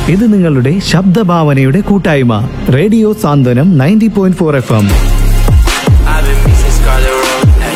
ഇത് നിങ്ങളുടെ ശബ്ദഭാവനയുടെ കൂട്ടായ്മ radio Santhwanam ninety point four F M I've been missing Scarlet Road. Hey.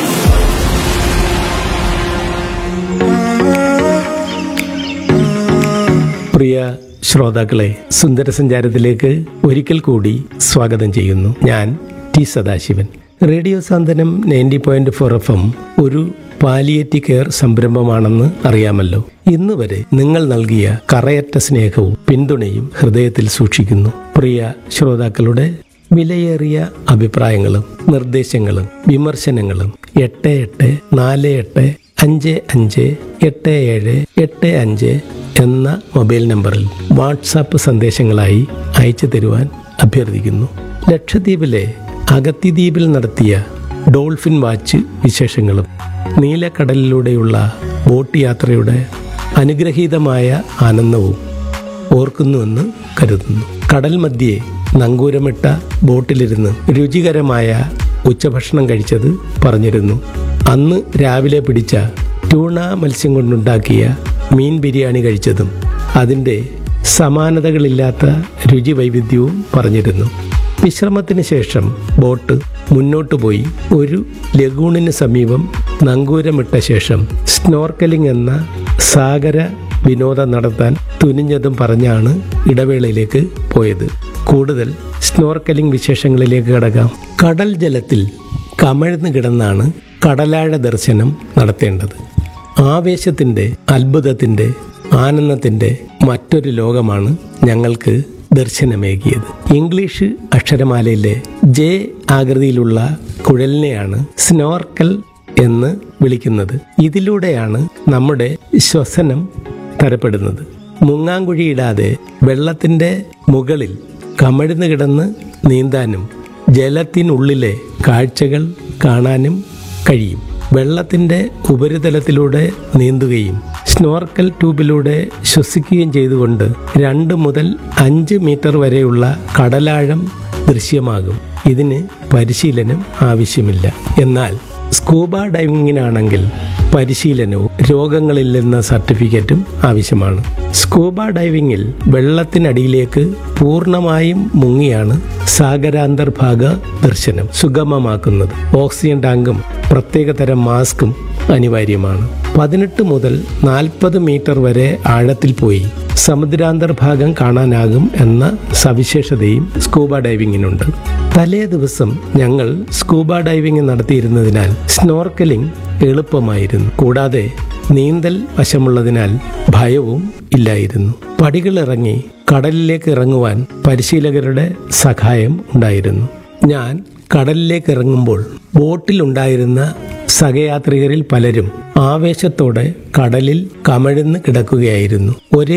പ്രിയ ശ്രോതാക്കളെ സുന്ദരസഞ്ചാരത്തിലേക്ക് ഒരിക്കൽ കൂടി സ്വാഗതം ചെയ്യുന്നു ഞാൻ T Sadasivan radio Santhwanam ninety point four F M ഒരു പാലിയേറ്റി കെയർ സംരംഭമാണെന്ന് അറിയാമല്ലോ ഇന്ന് വരെ നിങ്ങൾ നൽകിയ കറയറ്റ സ്നേഹവും പിന്തുണയും ഹൃദയത്തിൽ സൂക്ഷിക്കുന്നു പ്രിയ ശ്രോതാക്കളുടെ വിലയേറിയ അഭിപ്രായങ്ങളും നിർദ്ദേശങ്ങളും വിമർശനങ്ങളും എട്ട് എട്ട് നാല് എട്ട് അഞ്ച് അഞ്ച് എട്ട് ഏഴ് എട്ട് അഞ്ച് എന്ന മൊബൈൽ നമ്പറിൽ വാട്സാപ്പ് സന്ദേശങ്ങളായി അയച്ചു തരുവാൻ അഭ്യർത്ഥിക്കുന്നു ലക്ഷദ്വീപിലെ അഗത്തിദ്വീപിൽ നടത്തിയ ഡോൾഫിൻ വാച്ച് വിശേഷങ്ങളും നീലക്കടലിലൂടെയുള്ള ബോട്ട് യാത്രയുടെ അനുഗ്രഹീതമായ ആനന്ദവും ഓർക്കുന്നുവെന്ന് കരുതുന്നു കടൽ മധ്യേ നങ്കൂരമിട്ട ബോട്ടിലിരുന്ന് രുചികരമായ ഉച്ചഭക്ഷണം കഴിച്ചത് പറഞ്ഞിരുന്നു അന്ന് രാവിലെ പിടിച്ച ട്യൂണ മത്സ്യം കൊണ്ടുണ്ടാക്കിയ മീൻ ബിരിയാണി കഴിച്ചതും അതിൻ്റെ സമാനതകളില്ലാത്ത രുചി വൈവിധ്യവും പറഞ്ഞിരുന്നു വിശ്രമത്തിന് ശേഷം ബോട്ട് മുന്നോട്ട് പോയി ഒരു ലഗൂണിന് സമീപം നങ്കൂരമിട്ട ശേഷം സ്നോർക്കലിംഗ് എന്ന സാഗര വിനോദം നടത്താൻ തുനിഞ്ഞതും പറഞ്ഞാണ് ഇടവേളയിലേക്ക് പോയത് കൂടുതൽ സ്നോർക്കലിംഗ് വിശേഷങ്ങളിലേക്ക് കടക്കാം കടൽ ജലത്തിൽ കമഴ്ന്നു കിടന്നാണ് കടലാഴ ദർശനം നടത്തേണ്ടത് ആവേശത്തിൻ്റെ അത്ഭുതത്തിൻ്റെ ആനന്ദത്തിൻ്റെ മറ്റൊരു ലോകമാണ് ഞങ്ങൾക്ക് ദർശനമേകിയത് ഇംഗ്ലീഷ് അക്ഷരമാലയിലെ ജെ ആകൃതിയിലുള്ള കുഴലിനെയാണ് സ്നോർക്കൽ എന്ന് വിളിക്കുന്നത് ഇതിലൂടെയാണ് നമ്മുടെ ശ്വസനം തരപ്പെടുന്നത് മുങ്ങാങ്കുഴിയിടാതെ വെള്ളത്തിൻ്റെ മുകളിൽ കമഴ്ന്നു കിടന്ന് നീന്താനും ജലത്തിനുള്ളിലെ കാഴ്ചകൾ കാണാനും കഴിയും വെള്ളത്തിൻ്റെ ഉപരിതലത്തിലൂടെ നീന്തുകയും സ്നോർക്കൽ ട്യൂബിലൂടെ ശ്വസിക്കുകയും ചെയ്തുകൊണ്ട് രണ്ട് മുതൽ അഞ്ച് മീറ്റർ വരെയുള്ള കടലാഴം ദൃശ്യമാകും ഇതിന് പരിശീലനം ആവശ്യമില്ല എന്നാൽ സ്കൂബ ഡൈവിങ്ങിനാണെങ്കിൽ പരിശീലനവും രോഗങ്ങളിൽ നിന്ന് സർട്ടിഫിക്കറ്റും ആവശ്യമാണ് സ്കൂബ ഡൈവിങ്ങിൽ വെള്ളത്തിനടിയിലേക്ക് പൂർണ്ണമായും മുങ്ങിയാണ് സാഗരാന്തർഭാഗ ദർശനം സുഗമമാക്കുന്നത് ഓക്സിജൻ ടാങ്കും പ്രത്യേകതരം മാസ്കും അനിവാര്യമാണ് പതിനെട്ട് മുതൽ നാൽപ്പത് മീറ്റർ വരെ ആഴത്തിൽ പോയി സമുദ്രാന്തർഭാഗം കാണാനാകും എന്ന സവിശേഷതയും സ്കൂബ ഡൈവിങ്ങിനുണ്ട് തലേ ദിവസം ഞങ്ങൾ സ്കൂബ ഡൈവിംഗ് നടത്തിയിരുന്നതിനാൽ സ്നോർക്കലിംഗ് എളുപ്പമായിരുന്നു കൂടാതെ നീന്തൽ വശമുള്ളതിനാൽ ഭയവും ഇല്ലായിരുന്നു പടികളിറങ്ങി കടലിലേക്ക് ഇറങ്ങുവാൻ പരിശീലകരുടെ സഹായം ഉണ്ടായിരുന്നു ഞാൻ കടലിലേക്ക് ഇറങ്ങുമ്പോൾ ബോട്ടിലുണ്ടായിരുന്ന സഹയാത്രികരിൽ പലരും ആവേശത്തോടെ കടലിൽ കമഴ്ന്ന് കിടക്കുകയായിരുന്നു ഒരേ